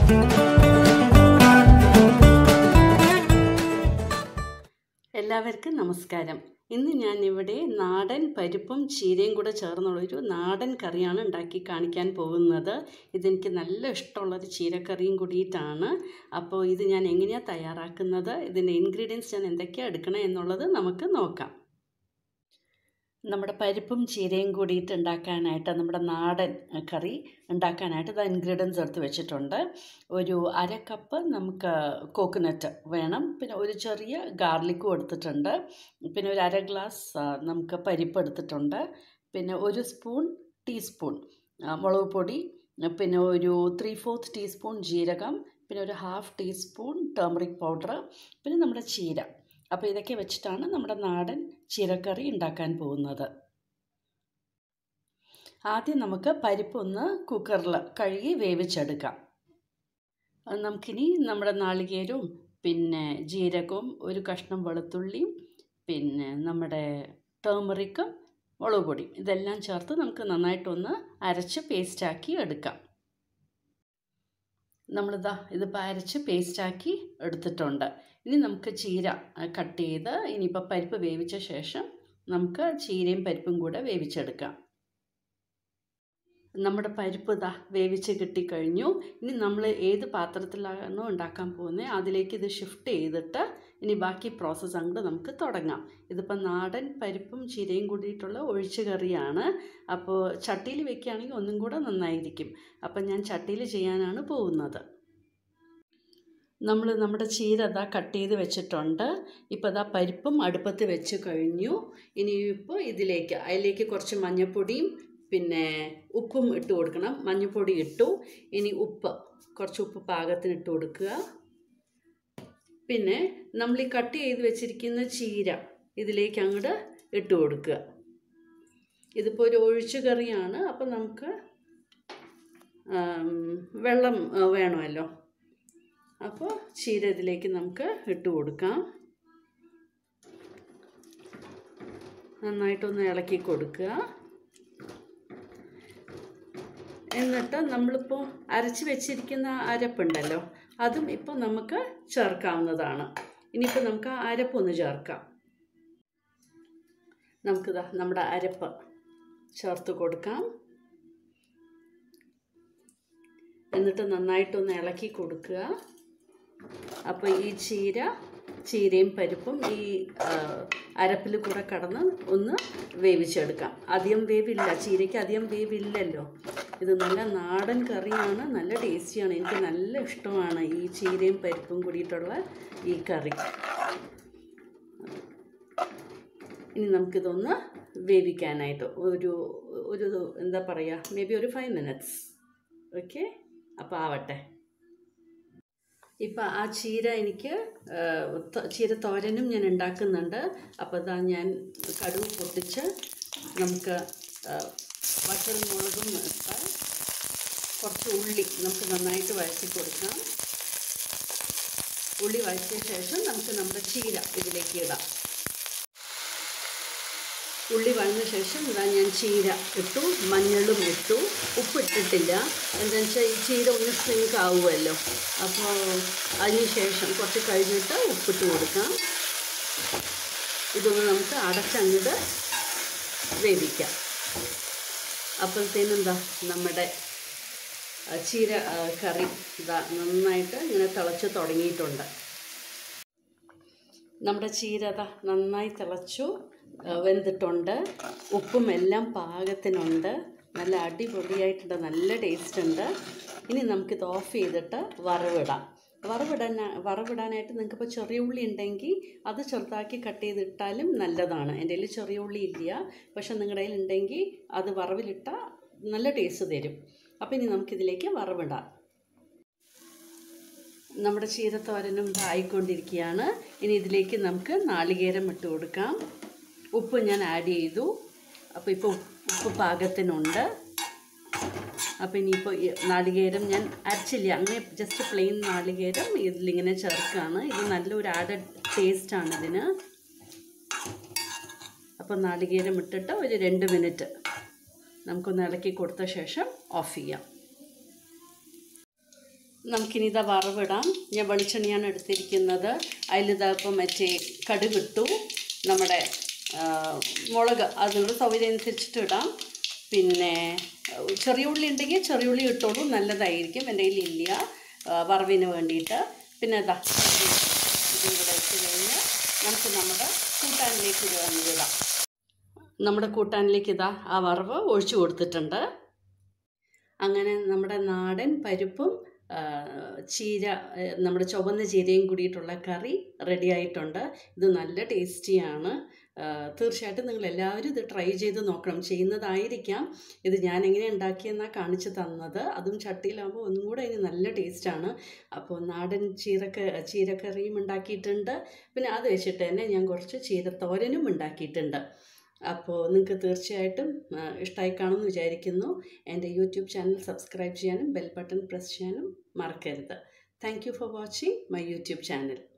എല്ലാവർക്കും നമസ്കാരം ഇന്ന് ഞാൻ ഇവിടെ നാടൻ പരിപ്പും ചീരയും കൂടെ ചേർന്നുള്ളൊരു നാടൻ കറിയാണ് ഉണ്ടാക്കി കാണിക്കാൻ പോകുന്നത് ഇതെനിക്ക് നല്ല ഇഷ്ടമുള്ളൊരു ചീരക്കറിയും കൂടിയിട്ടാണ് അപ്പോൾ ഇത് ഞാൻ എങ്ങനെയാണ് തയ്യാറാക്കുന്നത് ഇതിൻ്റെ ഇൻഗ്രീഡിയൻസ് ഞാൻ എന്തൊക്കെയാണ് എടുക്കണം എന്നുള്ളത് നമുക്ക് നോക്കാം നമ്മുടെ പരിപ്പും ചീരയും കൂടിയിട്ട് ഉണ്ടാക്കാനായിട്ട് നമ്മുടെ നാടൻ കറി ഉണ്ടാക്കാനായിട്ട് ഇത് ഇൻഗ്രീഡിയൻസ് എടുത്ത് വെച്ചിട്ടുണ്ട് ഒരു അര കപ്പ് നമുക്ക് കോക്കനട്ട് വേണം പിന്നെ ഒരു ചെറിയ ഗാർലിക്കും എടുത്തിട്ടുണ്ട് പിന്നെ ഒരു അര ഗ്ലാസ് നമുക്ക് പരിപ്പ് എടുത്തിട്ടുണ്ട് പിന്നെ ഒരു സ്പൂൺ ടീസ്പൂൺ മുളക് പൊടി പിന്നെ ഒരു ത്രീ ഫോർത്ത് ടീസ്പൂൺ ജീരകം പിന്നെ ഒരു ഹാഫ് ടീസ്പൂൺ ടേമറിക് പൗഡർ പിന്നെ നമ്മുടെ ചീര അപ്പോൾ ഇതൊക്കെ വെച്ചിട്ടാണ് നമ്മുടെ നാടൻ ചീരക്കറി ഉണ്ടാക്കാൻ പോകുന്നത് ആദ്യം നമുക്ക് പരിപ്പൊന്ന് കുക്കറിൽ കഴുകി വേവിച്ചെടുക്കാം നമുക്കിനി നമ്മുടെ നാളികേരവും പിന്നെ ജീരകവും ഒരു കഷ്ണം വെളുത്തുള്ളിയും പിന്നെ നമ്മുടെ ടേമറിക്കും മുളക് പൊടി ഇതെല്ലാം ചേർത്ത് നമുക്ക് നന്നായിട്ടൊന്ന് അരച്ച് പേസ്റ്റാക്കി എടുക്കാം നമ്മളിതാ ഇതിപ്പോൾ അരച്ച് പേസ്റ്റാക്കി എടുത്തിട്ടുണ്ട് ഇനി നമുക്ക് ചീര കട്ട് ചെയ്ത് ഇനിയിപ്പോൾ പരിപ്പ് വേവിച്ച ശേഷം നമുക്ക് ചീരയും പരിപ്പും കൂടെ വേവിച്ചെടുക്കാം നമ്മുടെ പരിപ്പ് ഇതാ വേവിച്ച് കിട്ടിക്കഴിഞ്ഞു ഇനി നമ്മൾ ഏത് പാത്രത്തിലാണോ ഉണ്ടാക്കാൻ പോകുന്നത് അതിലേക്ക് ഇത് ഷിഫ്റ്റ് ചെയ്തിട്ട് ഇനി ബാക്കി പ്രോസസ്സ് അങ്ങോട്ട് നമുക്ക് തുടങ്ങാം ഇതിപ്പോൾ നാടൻ പരിപ്പും ചീരയും കൂടിയിട്ടുള്ള ഒഴിച്ചു കറിയാണ് അപ്പോൾ ചട്ടിയിൽ വെക്കുകയാണെങ്കിൽ ഒന്നും കൂടെ നന്നായിരിക്കും അപ്പം ഞാൻ ചട്ടിയിൽ ചെയ്യാനാണ് പോകുന്നത് നമ്മൾ നമ്മുടെ ചീര ഇതാ കട്ട് ചെയ്ത് വെച്ചിട്ടുണ്ട് ഇപ്പോൾ ഇതാ പരിപ്പും അടുപ്പത്ത് വെച്ച് കഴിഞ്ഞു ഇനിയിപ്പോൾ ഇതിലേക്ക് അതിലേക്ക് കുറച്ച് മഞ്ഞൾപ്പൊടിയും പിന്നെ ഉപ്പും ഇട്ട് കൊടുക്കണം മഞ്ഞൾപ്പൊടി ഇട്ടു ഇനി ഉപ്പ് കുറച്ച് ഉപ്പ് പാകത്തിന് ഇട്ട് കൊടുക്കുക പിന്നെ നമ്മൾ ഈ കട്ട് ചെയ്ത് വെച്ചിരിക്കുന്ന ചീര ഇതിലേക്ക് അങ്ങോട്ട് ഇട്ട് കൊടുക്കുക ഇതിപ്പോൾ ഒരു ഒഴിച്ചു കറിയാണ് അപ്പം നമുക്ക് വെള്ളം വേണമല്ലോ അപ്പോൾ ചീര ഇതിലേക്ക് നമുക്ക് ഇട്ട് കൊടുക്കാം നന്നായിട്ടൊന്ന് ഇളക്കി കൊടുക്കുക എന്നിട്ട് നമ്മളിപ്പോൾ അരച്ച് വെച്ചിരിക്കുന്ന അരപ്പുണ്ടല്ലോ അതും ഇപ്പോൾ നമുക്ക് ചേർക്കാവുന്നതാണ് ഇനിയിപ്പോൾ നമുക്ക് ആ അരപ്പൊന്ന് ചേർക്കാം നമുക്കിതാ നമ്മുടെ അരപ്പ് ചേർത്ത് കൊടുക്കാം എന്നിട്ട് നന്നായിട്ടൊന്ന് ഇളക്കി കൊടുക്കുക അപ്പോൾ ഈ ചീര ചീരയും പരിപ്പും ഈ അരപ്പിൽ കൂടെ കടന്ന് ഒന്ന് വേവിച്ചെടുക്കാം അധികം വേവില്ല ചീരയ്ക്ക് അധികം വേവില്ലല്ലോ ഇത് നല്ല നാടൻ കറിയാണ് നല്ല ടേസ്റ്റിയാണ് എനിക്ക് നല്ല ഇഷ്ടമാണ് ഈ ചീരയും പരിപ്പും കൂടിയിട്ടുള്ള ഈ കറി ഇനി നമുക്കിതൊന്ന് വേവിക്കാനായിട്ട് ഒരു ഒരു എന്താ പറയുക മേ ബി ഒരു ഫൈവ് മിനിറ്റ്സ് ഓക്കെ അപ്പോൾ ആവട്ടെ ഇപ്പം ആ ചീര എനിക്ക് ചീര തോരനും ഞാൻ ഉണ്ടാക്കുന്നുണ്ട് അപ്പോൾ ഇതാ ഞാൻ കടുവ് പൊട്ടിച്ച് നമുക്ക് വറ്റൽ മുളകും ഇട്ടാൽ കുറച്ച് ഉള്ളി നമുക്ക് നന്നായിട്ട് വഴറ്റി കൊടുക്കാം ഉള്ളി വഴറ്റിയ ശേഷം നമുക്ക് നമ്മുടെ ചീര ഇതിലേക്ക് ഇടാം ഉള്ളി വഴന്ന ശേഷം ഇതാ ഞാൻ ചീര ഇട്ടു മഞ്ഞളും ഇട്ടു ഉപ്പ് ഇട്ടിട്ടില്ല എന്താണെന്ന് വെച്ചാൽ ഈ ചീര ഒന്ന് സ്ട്രിങ്ക് ആവുമല്ലോ അപ്പോൾ അതിന് ശേഷം കുറച്ച് കഴിഞ്ഞിട്ട് ഉപ്പിട്ട് കൊടുക്കാം ഇതൊന്ന് നമുക്ക് അടച്ചങ്ങോട്ട് വേവിക്കാം അപ്പോഴത്തേനും എന്താ നമ്മുടെ ചീര കറി ഇതാ നന്നായിട്ട് ഇങ്ങനെ തിളച്ച് തുടങ്ങിയിട്ടുണ്ട് നമ്മുടെ ചീര ഇതാ നന്നായി തിളച്ചു വെന്തിട്ടുണ്ട് ഉപ്പും എല്ലാം പാകത്തിനുണ്ട് നല്ല അടിപൊളിയായിട്ടുണ്ട് നല്ല ടേസ്റ്റ് ഉണ്ട് ഇനി നമുക്കിത് ഓഫ് ചെയ്തിട്ട് വറവിടാം വറവിടാൻ വറവിടാനായിട്ട് നിങ്ങൾക്കിപ്പോൾ ചെറിയ ഉള്ളി ഉണ്ടെങ്കിൽ അത് ചെറുതാക്കി കട്ട് ചെയ്തിട്ടാലും നല്ലതാണ് എൻ്റെ കയ്യിൽ ചെറിയ ഉള്ളി ഇല്ല പക്ഷെ നിങ്ങളുടെ കയ്യിൽ ഉണ്ടെങ്കിൽ അത് വറവിലിട്ടാൽ നല്ല ടേസ്റ്റ് തരും അപ്പോൾ ഇനി നമുക്കിതിലേക്ക് വറവിടാം നമ്മുടെ ചീരത്തോരനും ആയിക്കൊണ്ടിരിക്കുകയാണ് ഇനി ഇതിലേക്ക് നമുക്ക് നാളികേരം ഇട്ട് കൊടുക്കാം ഉപ്പ് ഞാൻ ആഡ് ചെയ്തു അപ്പോൾ ഇപ്പോൾ ഉപ്പ് പാകത്തിനുണ്ട് അപ്പോൾ ഇനിയിപ്പോൾ ഈ നാളികേരം ഞാൻ അരച്ചില്ല അങ്ങനെ ജസ്റ്റ് പ്ലെയിൻ നാളികേരം ഇതിലിങ്ങനെ ചേർക്കുകയാണ് ഇത് നല്ലൊരു ആഡഡ് ടേസ്റ്റാണ് ഇതിന് അപ്പോൾ നാളികേരം ഇട്ടിട്ട് ഒരു രണ്ട് മിനിറ്റ് നമുക്കൊന്ന് ഇളക്കി കൊടുത്ത ശേഷം ഓഫ് ചെയ്യാം നമുക്കിനി ഇതാ വറവിടാം ഞാൻ വെളിച്ചെണ്ണയാണ് എടുത്തിരിക്കുന്നത് അതിലിതാ ഇപ്പം മറ്റേ കടുകിട്ടു നമ്മുടെ ആ, മുളക് അതിനുള്ള സൗകര്യം അനുസരിച്ചിട്ട് ഇടാം പിന്നെ ആ, ചെറിയ ഉള്ളി ഉണ്ടെങ്കിൽ ചെറിയ ഉള്ളി ഇട്ടോളൂ നല്ലതായിരിക്കും എൻ്റെ കയ്യിൽ ഇല്ല ആ, വറവിന് വേണ്ടിയിട്ട് പിന്നെ ഇതാ ഇതും കൂടെ ഇട്ട് കഴിഞ്ഞ് നമുക്ക് നമ്മുടെ കൂട്ടാനിലേക്ക് ഇത് വന്നിടാം നമ്മുടെ കൂട്ടാനിലേക്ക് ഇതാ ആ വറവ് ഒഴിച്ചു കൊടുത്തിട്ടുണ്ട് അങ്ങനെ നമ്മുടെ നാടൻ പരിപ്പും ആ, ചീര ആ, നമ്മുടെ ചുവന്ന ചീരയും കൂടിയിട്ടുള്ള കറി റെഡി ആയിട്ടുണ്ട് ഇത് നല്ല ടേസ്റ്റിയാണ് ആ, തീർച്ചയായിട്ടും നിങ്ങൾ എല്ലാവരും ഇത് ട്രൈ ചെയ്ത് നോക്കണം ചെയ്യുന്നതായിരിക്കാം ഇത് ഞാൻ എങ്ങനെ ഉണ്ടാക്കിയെന്നാണ് കാണിച്ചു തന്നത് അതും ചട്ടിയിലാകുമ്പോൾ ഒന്നും കൂടെ അതിന് നല്ല ടേസ്റ്റാണ് അപ്പോൾ നാടൻ ചീരക്ക ചീരക്കറിയും ഉണ്ടാക്കിയിട്ടുണ്ട് പിന്നെ അത് വെച്ചിട്ട് തന്നെ ഞാൻ കുറച്ച് ചീരത്തോരനും ഉണ്ടാക്കിയിട്ടുണ്ട് അപ്പോൾ നിങ്ങൾക്ക് തീർച്ചയായിട്ടും ഇഷ്ടമായി കാണുമെന്ന് വിചാരിക്കുന്നു എൻ്റെ യൂട്യൂബ് ചാനൽ സബ്സ്ക്രൈബ് ചെയ്യാനും ബെൽ ബട്ടൺ പ്രസ് ചെയ്യാനും മറക്കരുത് thank you for watching my YouTube channel